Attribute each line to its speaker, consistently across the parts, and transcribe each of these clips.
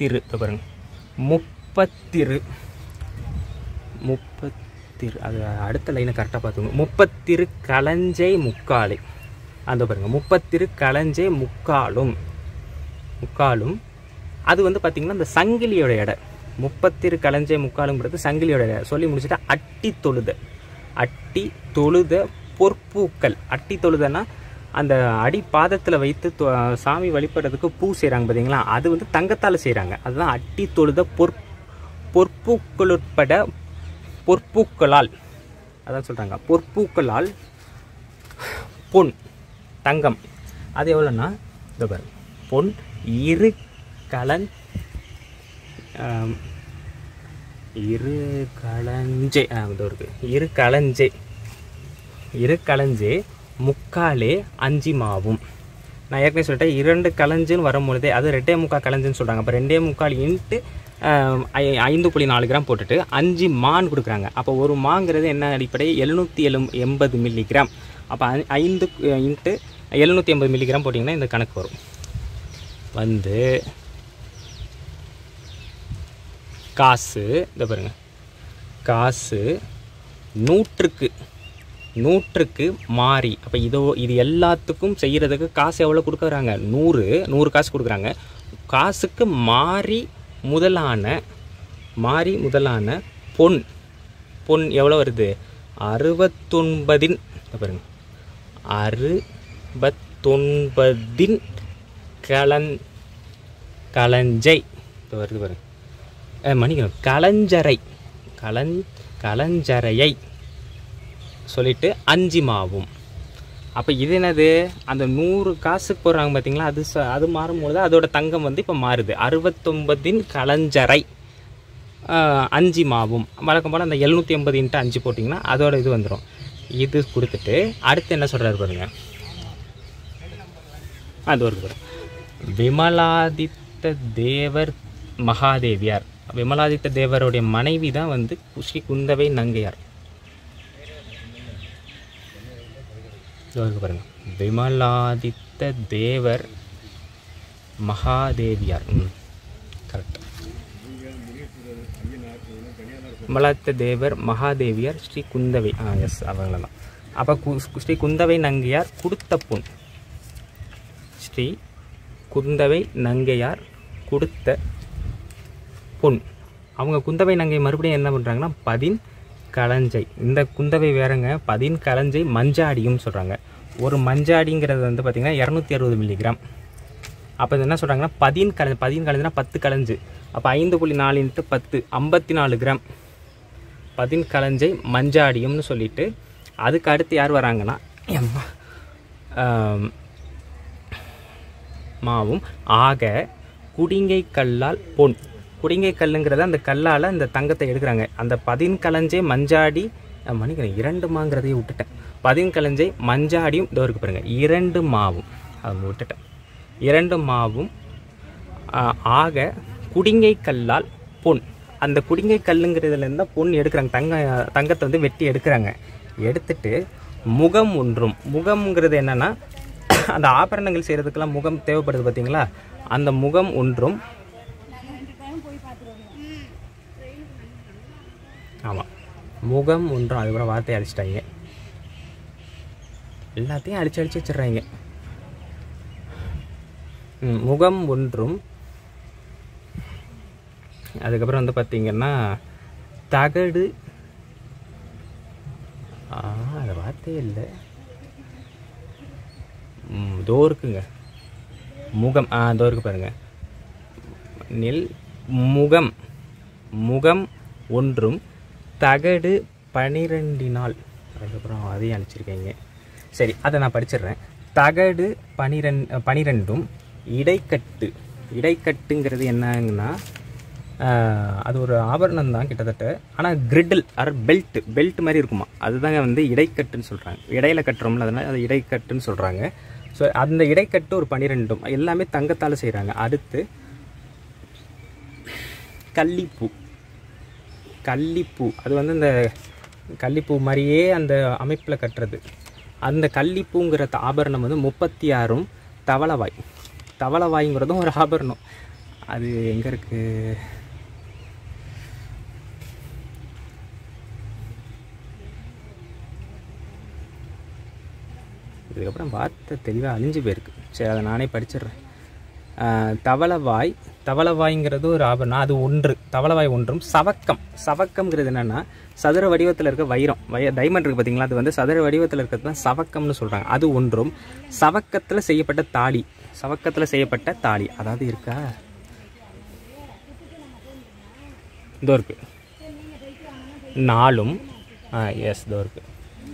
Speaker 1: முப்பத்திரு இதோ பாருங்க முப்பத்திரு முப்பத்திரு அது அடுத்த லைனை கரெக்டாக பார்த்துக்கோங்க முப்பத்திரு களஞ்சை முக்காலை அந்த பாருங்க முப்பத்திரு களஞ்சை முக்காலும் முக்காலும் அது வந்து பார்த்திங்கன்னா இந்த சங்கிலியோட எடை முப்பத்திரு களஞ்சை முக்காலுங்கிறது சங்கிலியோட எடை சொல்லி முடிச்சுட்டா அட்டி தொழுத அட்டி தொழுத பொற்பூக்கள் அட்டி தொழுதன்னா அந்த அடி பாதத்தில் வைத்து தொ- சாமி வழிபடுறதுக்கு பூ செய்கிறாங்க பார்த்தீங்களா அது வந்து தங்கத்தால் செய்கிறாங்க அதுதான் அட்டி தொழுத பொற் பொற்பூக்கள் உட்பட பொற்பூக்களால் அதான் சொல்கிறாங்க பொற்பூக்களால் பொன் தங்கம் அது எவ்வளோன்னா இந்த பாரு பொன் இரு கலன் ஆம், இரு களஞ்சே ஆ, இதோ இருக்கு இரு களஞ்சே இரு களஞ்சே முக்காலே அஞ்சு மாவும் நான் ஏற்கனவே சொல்லிட்டேன் இரண்டு களஞ்சுன்னு வரும்பொழுதே அது ரெண்டே முக்கால் களஞ்சுன்னு சொல்கிறாங்க அப்போ ரெண்டே முக்கால் இன்ட்டு ஆம், ஐ- ஐந்து புள்ளி நாலு கிராம் போட்டுட்டு அஞ்சு மான் கொடுக்குறாங்க அப்போ ஒரு மாங்கிறது என்ன அடிப்படை எழுநூற்றி எழு எண்பது மில்லிகிராம் அப்போ ஐ- ஐந்து இன்ட்டு எழுநூற்றி எண்பது மில்லிகிராம் போட்டிங்கன்னா இந்த கணக்கு வரும் வந்து காசு இந்த பாருங்க காசு நூற்றுக்கு நூற்றுக்கு மாறி அப்போ இதோ இது எல்லாத்துக்கும் செய்கிறதுக்கு காசு எவ்வளோ கொடுக்குறாங்க நூறு நூறு காசு கொடுக்குறாங்க காசுக்கு மாறி முதலான மாறி முதலான பொன் பொன் எவ்வளோ வருது அறுபத்தொன்பதின் இதை பாருங்க அறுபத்தொன்பதின் கலன் களஞ்சை இது வருது பாருங்க அஹ் மன்னிக்கணும் களஞ்சரை களஞ் களஞ்சரையை சொல்லிட்டு அஞ்சு மாவும் அப்போ இது என்னது அந்த நூறு காசுக்கு போடுறாங்க பார்த்தீங்களா அது ச- அது மாறும்பொழுது அதோட தங்கம் வந்து இப்போ மாறுது அறுபத்தொன்பதின் களஞ்சரை ஆஹ், அஞ்சு மாவும் வழக்கம் போல் அந்த எழுநூற்றி எண்பது இன்ட்டு அஞ்சு போட்டிங்கன்னா அதோட இது வந்துடும் இது கொடுத்துட்டு அடுத்து என்ன சொல்கிறாரு பாருங்க அது ஒரு பாருங்க. விமலாதித்த தேவர் மகாதேவியார் விமலாதித்த தேவருடைய மனைவி தான் வந்து ஸ்ரீ குந்தவை நங்கையார் இதோ இருக்கு பாருங்க விமலாதித்த தேவர் மகாதேவியார் ம் கரெக்ட் விமலாதித்த தேவர் மகாதேவியார் ஸ்ரீ குந்தவை ஆ எஸ் அவங்கள தான் அப்போ கு ஸ்ரீ குந்தவை நங்கையார் கொடுத்த பொன் ஸ்ரீ குந்தவை நங்கையார் கொடுத்த பொன் அவங்க குந்தவை நங்கை மறுபடியும் என்ன பண்ணுறாங்கன்னா பதின் களஞ்சை இந்த குந்தவை வேறங்க பதின் களஞ்சை மஞ்சாடியும் சொல்கிறாங்க ஒரு மஞ்சாடிங்கிறது வந்து பார்த்திங்கன்னா இரநூத்தி அறுபது மில்லிகிராம் அப்போ இது என்ன சொல்கிறாங்கன்னா பதின் கல பதின் கலஞ்சுனா பத்து கலஞ்சு அப்போ ஐந்து புள்ளி நாலு இன்ட்டு பத்து ஐம்பத்தி நாலு கிராம் பதின் கலஞ்சை மஞ்சாடியும்னு சொல்லிட்டு அதுக்கு அடுத்து யார் வராங்கன்னா எம்மா, ஆம், மாவும் ஆக குடிங்கை கல்லால் பொன் குடிங்கை கல்லுங்கிறத அந்த கல்லால் அந்த தங்கத்தை எடுக்கிறாங்க அந்த பதின் கலஞ்சை மஞ்சாடி அஹ் மன்னிக்கிறேன் இரண்டு மாங்கிறதையே விட்டுட்டேன் பதின் கலஞ்சை மஞ்சாடியும் இதோ இருக்கு பாருங்க இரண்டு மாவும் அதை விட்டுட்டேன் இரண்டு மாவும் ஆஹ், ஆக குடிங்கை கல்லால் பொன் அந்த குடிங்கை கல்லுங்கிறதுலேருந்து தான் பொன் எடுக்கிறாங்க தங்க தங்கத்தை வந்து வெட்டி எடுக்கிறாங்க எடுத்துட்டு முகம் ஒன்றும் முகம்ங்கிறது என்னன்னா அந்த ஆபரணங்கள் செய்கிறதுக்கெல்லாம் முகம் தேவைப்படுது பார்த்தீங்களா அந்த முகம் ஒன்றும் ஆமாம் முகம் ஒன்றும் அதுக்கப்புறம் வார்த்தையை அழிச்சிட்டாங்க எல்லாத்தையும் அழிச்சு அழிச்சு வச்சிடுறாங்க ம், முகம் ஒன்றும் அதுக்கப்புறம் வந்து பார்த்தீங்கன்னா தகடு ஆ அது வார்த்தையே இல்லை ம், இதோ இருக்குங்க முகம் ஆ இதோ இருக்கு பாருங்க நெல் முகம் முகம் ஒன்றும் தகடு பனிரெண்டினால் அதுக்கப்புறம் அதையும் அழிச்சிருக்கீங்க சரி அதை நான் படிச்சிடுறேன் தகடு பனிரெண் பனிரெண்டும் இடைக்கட்டு இடைக்கட்டுங்கிறது என்னங்கன்னா ஆஹ், அது ஒரு ஆபரணம் தான் கிட்டத்தட்ட ஆனால் கிரிட்டில் ஆர் பெல்ட் பெல்ட் மாதிரி இருக்குமா அதுதாங்க வந்து இடைக்கட்டுன்னு சொல்கிறாங்க இடையில கட்டுறோம்ல அதனால் அது இடைக்கட்டுன்னு சொல்கிறாங்க ஸோ அந்த இடைக்கட்டு ஒரு பனிரெண்டும் எல்லாமே தங்கத்தால் செய்கிறாங்க அடுத்து கள்ளிப்பூ கள்ளிப்பூ அது வந்து இந்த கள்ளிப்பூ மாதிரியே அந்த அமைப்பில் கட்டுறது அந்த கள்ளிப்பூங்கிற த- ஆபரணம் வந்து முப்பத்தி ஆறும் தவளவாய் தவளவாய்ங்கிறதும் ஒரு ஆபரணம் அது எங்கே இருக்குது இதுக்கப்புறம் வார்த்தை தெளிவாக அழிஞ்சு போயிருக்கு சரி அதை நானே படிச்சிடுறேன் ஆஹ் தவளவாய் தவளவாய்ங்கிறது ஒரு ஆபரணம் அது ஒன்று தவளவாய் ஒன்றும் சவக்கம் சவக்கம்ங்கிறது என்னென்னா சதுர வடிவத்தில் இருக்க வைரம் வய டைமண்ட் இருக்குது பார்த்தீங்களா அது வந்து சதுர வடிவத்தில் இருக்கிறது தான் சவக்கம்னு சொல்கிறாங்க அது ஒன்றும் சவக்கத்தில் செய்யப்பட்ட தாலி சவக்கத்தில் செய்யப்பட்ட தாலி அதாவது இருக்கா இதோ இருக்கு நாலும் எஸ் இதோ இருக்கு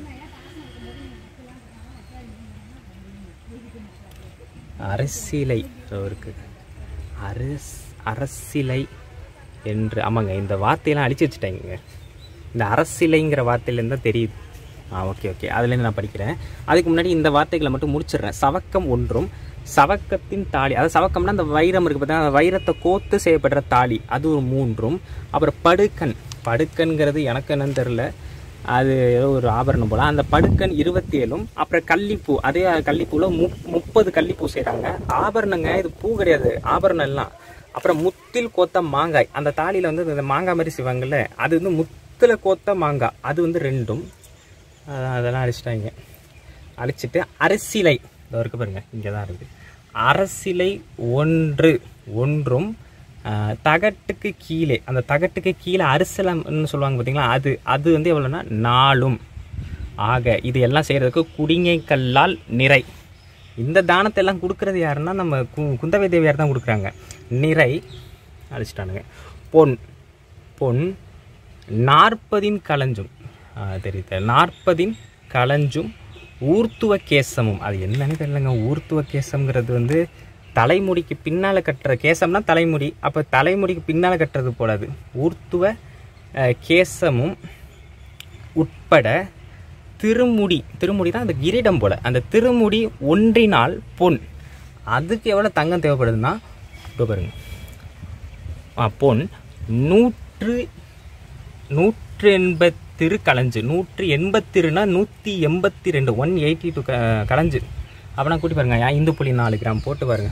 Speaker 1: அரசிலை இதோ இருக்கு அரஸ் அரசிலை என்று ஆமாங்க இந்த வார்த்தையெல்லாம் அழிச்சு வச்சுட்டாங்க இந்த அரசிலைங்கிற வார்த்தையிலேருந்து தான் தெரியுது ஆ ஓகே ஓகே அதுலேருந்து நான் படிக்கிறேன் அதுக்கு முன்னாடி இந்த வார்த்தைகளை மட்டும் முடிச்சிடுறேன் சவக்கம் ஒன்றும் சவக்கத்தின் தாலி அதாவது சவக்கம்னா அந்த வைரம் இருக்குது பார்த்தீங்கன்னா அந்த வைரத்தை கோத்து செய்யப்படுற தாலி அது ஒரு மூன்றும் அப்புறம் படுக்கன் படுக்கன்கிறது எனக்கு என்னன்னு தெரில அது ஏதோ ஒரு ஆபரணம் போல அந்த படுக்கன் இருபத்தி ஏழும் அப்புறம் கள்ளிப்பூ அதே கள்ளிப்பூவில் முப் முப்பது கள்ளிப்பூ செய்கிறாங்க ஆபரணங்க இது பூ கிடையாது ஆபரணம் எல்லாம் அப்புறம் முத்தில் கோத்த மாங்காய் அந்த தாலியில் வந்து இந்த மாங்காய் மாதிரி செய்வாங்கல்ல அது வந்து முத்தில் கோத்த மாங்காய் அது வந்து ரெண்டும் அதான் அதெல்லாம் அழிச்சிட்டாங்க அழிச்சிட்டு அரசிலை இதோ இருக்கு பாருங்க இங்கே தான் இருக்குது அரசிலை ஒன்று ஒன்றும் ஆஹ், தகட்டுக்கு கீழே அந்த தகட்டுக்கு கீழே அரிசலம்னு சொல்லுவாங்க பார்த்தீங்களா அது அது வந்து எவ்வளோன்னா நாலும் ஆக இது எல்லாம் செய்கிறதுக்கு குடிங்கை கல்லால் நிறை இந்த தானத்தை எல்லாம் கொடுக்கறது யாருன்னா நம்ம கு குந்தவை தேவியார் தான் கொடுக்குறாங்க நிறை அழிச்சிட்டானுங்க பொன் பொன் நாற்பதின் களஞ்சும் ஆ, தெரியுது நாற்பதின் களஞ்சும் ஊர்த்துவ கேசமும் அது என்னன்னு தெரியலங்க ஊர்த்துவ கேசம்ங்கிறது வந்து தலைமுடிக்கு பின்னால் கட்டுற கேசம்னா தலைமுடி அப்போ தலைமுடிக்கு பின்னால் கட்டுறது போடாது ஊர்த்துவ அஹ், கேசமும் உட்பட திருமுடி திருமுடி தான் அந்த கிரீடம் போல அந்த திருமுடி ஒன்றினால் பொன் அதுக்கு எவ்வளோ தங்கம் தேவைப்படுதுன்னா இப்போ பாருங்க ஆ, பொன் நூற்று நூற்று எண்பத்திரு களஞ்சு நூற்று எண்பத்திருனா நூற்றி எண்பத்தி ரெண்டு ஒன் எயிட்டி டூ களஞ்சு அப்போனா கூட்டி பாருங்க ஐந்து புள்ளி நாலு கிராம் போட்டு பாருங்க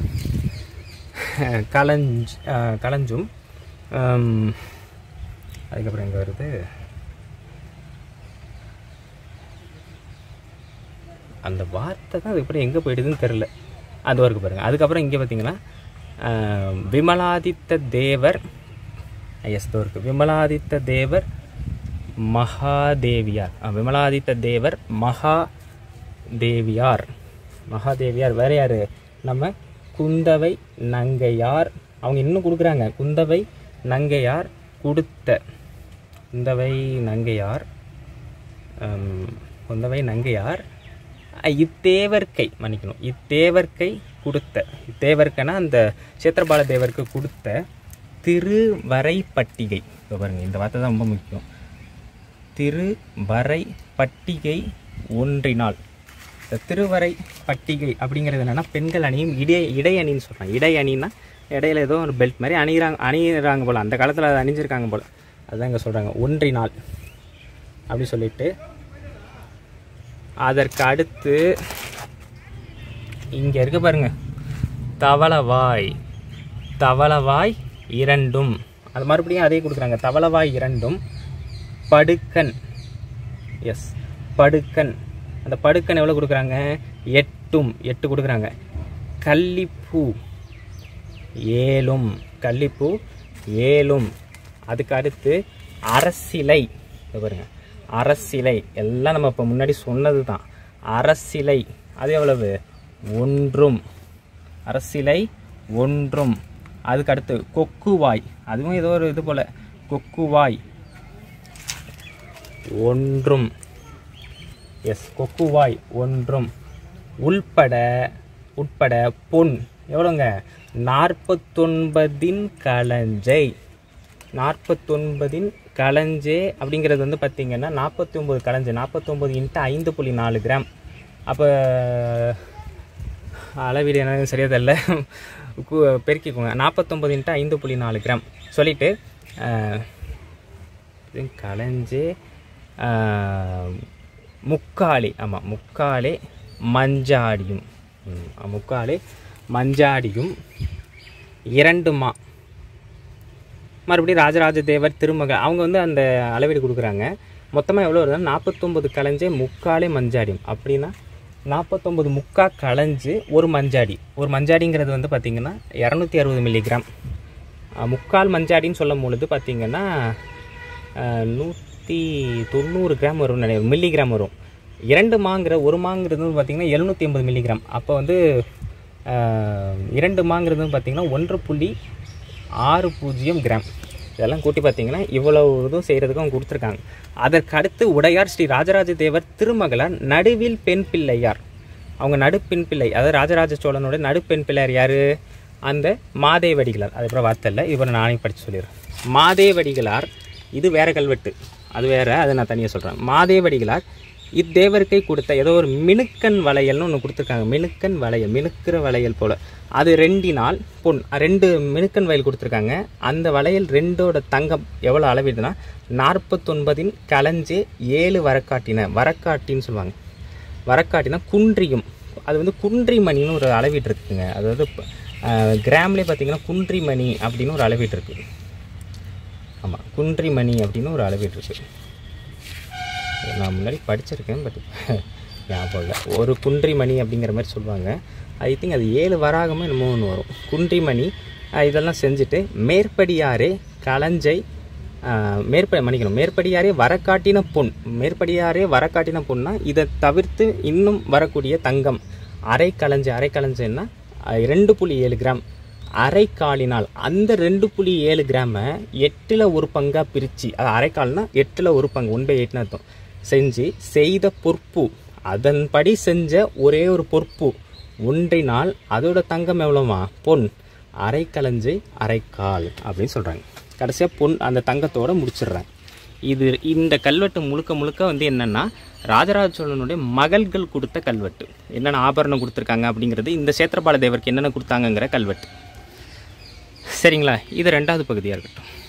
Speaker 1: களஞ்ச் அஹ், களஞ்சும் ஹம், அதுக்கப்புறம் எங்கே வருது அந்த வார்த்தை தான் அது எப்படி எங்கே போயிடுதுன்னு தெரில அது வரைக்கும் பாருங்கள் அதுக்கப்புறம் இங்கே பார்த்தீங்கன்னா ஆஹ், விமலாதித்த தேவர் எஸ் இருக்கு விமலாதித்த தேவர் மகாதேவியார் ஆ, விமலாதித்த தேவர் மகா தேவியார் மகாதேவியார் வேற யார் நம்ம குந்தவை நங்கையார் அவங்க இன்னும் கொடுக்குறாங்க குந்தவை நங்கையார் கொடுத்த குந்தவை நங்கையார் ஹம், குந்தவை நங்கையார் அஹ், இத்தேவர்க்கை மன்னிக்கணும் இத்தேவர்க்கை கொடுத்த இத்தேவர்க்கைனா அந்த சேத்திரபால தேவருக்கு கொடுத்த திருவரை பட்டிகை இதோ பாருங்க இந்த வார்த்தை தான் ரொம்ப முக்கியம் திருவரை பட்டிகை ஒன்றினால் இந்த திருவரை பட்டிகை அப்படிங்கிறது என்னன்னா பெண்கள் அணியும் இடை இடை அணின்னு சொல்கிறாங்க இடை அணின்னா இடையில ஏதோ ஒரு பெல்ட் மாதிரி அணிகிறாங்க அணிகிறாங்க போல் அந்த காலத்தில் அதை அணிஞ்சிருக்காங்க போல் அதுதான் இங்கே சொல்கிறாங்க ஒன்றினால் அப்படி சொல்லிட்டு அதற்கு அடுத்து இங்கே இருக்க பாருங்க தவளவாய் தவளவாய் இரண்டும் அது மறுபடியும் அதே கொடுக்குறாங்க தவளவாய் இரண்டும் படுக்கன் எஸ் படுக்கன் அந்த படுக்கன் எவ்வளோ கொடுக்குறாங்க எட்டும் எட்டு கொடுக்குறாங்க கள்ளிப்பூ ஏழும் கள்ளிப்பூ ஏழும் அதுக்கு அடுத்து அரசிலை இதை பாருங்க அரசிலை எல்லாம் நம்ம இப்போ முன்னாடி சொன்னது தான் அரசிலை அது எவ்வளவு ஒன்றும் அரசிலை ஒன்றும் அதுக்கு அடுத்து கொக்குவாய் அதுவும் ஏதோ ஒரு இது போல கொக்குவாய் ஒன்றும் எஸ் கொக்குவாய் ஒன்றும் உள்பட உட்பட பொன் எவ்வளோங்க நாற்பத்தொன்பதின் களஞ்சை நாற்பத்தொன்பதின் களஞ்சே அப்படிங்கிறது வந்து பார்த்திங்கன்னா நாற்பத்தி ஒம்பது களஞ்சு நாற்பத்தொம்பது இன்ட்டு ஐந்து புள்ளி நாலு கிராம் அப்போ அளவீடு எனக்கு சரியாக தெரியல கு- பெருக்கிக்கோங்க நாற்பத்தொம்பது இன்ட்டு ஐந்து புள்ளி நாலு கிராம் சொல்லிவிட்டு களஞ்சே ஆஹ், முக்காலே ஆமாம் முக்காலே மஞ்சாடியும் ம், முக்காலே மஞ்சாடியும் இரண்டு மா மறுபடியும் ராஜராஜ தேவர் திருமக அவங்க வந்து அந்த அளவீடு கொடுக்குறாங்க மொத்தமாக எவ்வளோ வருதுன்னா நாற்பத்தொம்பது கலைஞ்சே முக்காலே மஞ்சாடியும் அப்படின்னா நாற்பத்தொம்பது முக்கா களைஞ்சு ஒரு மஞ்சாடி ஒரு மஞ்சாடிங்கிறது வந்து பார்த்திங்கன்னா இரநூத்தி அறுபது மில்லிகிராம் அஹ் முக்கால் மஞ்சாடின்னு சொல்லும் பொழுது பார்த்திங்கன்னா நூற்றி தொண்ணூறு கிராம் வரும் நினைவு மில்லிகிராம் வரும் இரண்டு மாங்கிற ஒரு மாங்கிறது வந்து பார்த்திங்கன்னா எழுநூற்றி ஐம்பது மில்லிகிராம் அப்போ வந்து அஹ், இரண்டு மாங்கிறது வந்து பார்த்திங்கன்னா ஒன்று புள்ளி ஆறு பூஜ்ஜியம் கிராம் இதெல்லாம் கூட்டி பார்த்தீங்கன்னா இவ்வளவு இதுவும் செய்கிறதுக்கு அவங்க கொடுத்துருக்காங்க அதற்கு அடுத்து உடையார் ஸ்ரீ ராஜராஜ தேவர் திருமகளார் நடுவில் பெண் பிள்ளையார் அவங்க நடுப்பெண் பிள்ளை அதாவது ராஜராஜ சோழனுடைய நடுப்பெண் பிள்ளையார் யார் அந்த மாதேவடிகளார் அதுக்கப்புறம் வார்த்தை இல்லை இப்போ நானே படித்து சொல்லிடுறேன் மாதேவடிகளார் இது வேற கல்வெட்டு அது வேற அதை நான் தனியாக சொல்கிறேன் மாதேவடிகளார் இத்தேவருக்கை கொடுத்த ஏதோ ஒரு மினுக்கன் வளையல்னு ஒன்று கொடுத்துருக்காங்க மினுக்கன் வளையல் மினுக்கிற வளையல் போல் அது ரெண்டினால் பொன் ரெண்டு மினுக்கன் வளையல் கொடுத்துருக்காங்க அந்த வளையல் ரெண்டோட தங்கம் எவ்வளோ அளவிடுனா நாற்பத்தொன்பதின் கலஞ்சே ஏழு வரக்காட்டின வரக்காட்டின்னு சொல்லுவாங்க வரக்காட்டினா குன்றியும் அது வந்து குன்றிமணின்னு ஒரு அளவீட்டு இருக்குங்க அதாவது அஹ், கிராம்லேயே பார்த்தீங்கன்னா குன்றிமணி அப்படின்னு ஒரு அளவீட்டு இருக்குது ஆமாம் குன்றிமணி அப்படின்னு ஒரு அளவீட்டு இருக்குது நான் முன்னாடி படிச்சிருக்கேன் பட் ஞாபகம் இல்லை ஒரு குன்றிமணி அப்படிங்கிற மாதிரி சொல்லுவாங்க ஐ திங்க் அது ஏழு வராகமோ என்னமோ ஒன்று வரும் குன்றிமணி அஹ், இதெல்லாம் செஞ்சுட்டு மேற்படியாரே களஞ்சை அஹ், மேற்ப மன்னிக்கணும் மேற்படியாரே வரக்காட்டின பொன் மேற்படியாரே வரக்காட்டின பொன்னா இதை தவிர்த்து இன்னும் வரக்கூடிய தங்கம் அரை களஞ்சை அரை களஞ்சைன்னா அஹ், ரெண்டு புள்ளி ஏழு கிராம் அரைக்காலினால் அந்த ரெண்டு புள்ளி ஏழு கிராமை எட்டில் ஒரு பங்காக பிரித்து அது அரைக்கால்னா எட்டில் ஒரு பங்கு ஒன் பை எயிட்னு அர்த்தம் செஞ்சு செய்த பொற்பு அதன்படி செஞ்ச ஒரே ஒரு பொற்பு ஒன்றினால் அதோட தங்கம் எவ்வளோமா பொன் அரை கலஞ்சை அரைக்கால் அப்படின்னு சொல்கிறாங்க கடைசியாக பொன் அந்த தங்கத்தோட முடிச்சிடுறாங்க இது இந்த கல்வெட்டு முழுக்க முழுக்க வந்து என்னென்னா ராஜராஜ சோழனுடைய மகள்கள் கொடுத்த கல்வெட்டு என்னென்ன ஆபரணம் கொடுத்துருக்காங்க அப்படிங்கிறது இந்த சேத்திரபால தேவருக்கு என்னென்ன கொடுத்தாங்கங்கிற கல்வெட்டு சரிங்களா இது ரெண்டாவது பகுதியாக இருக்கட்டும்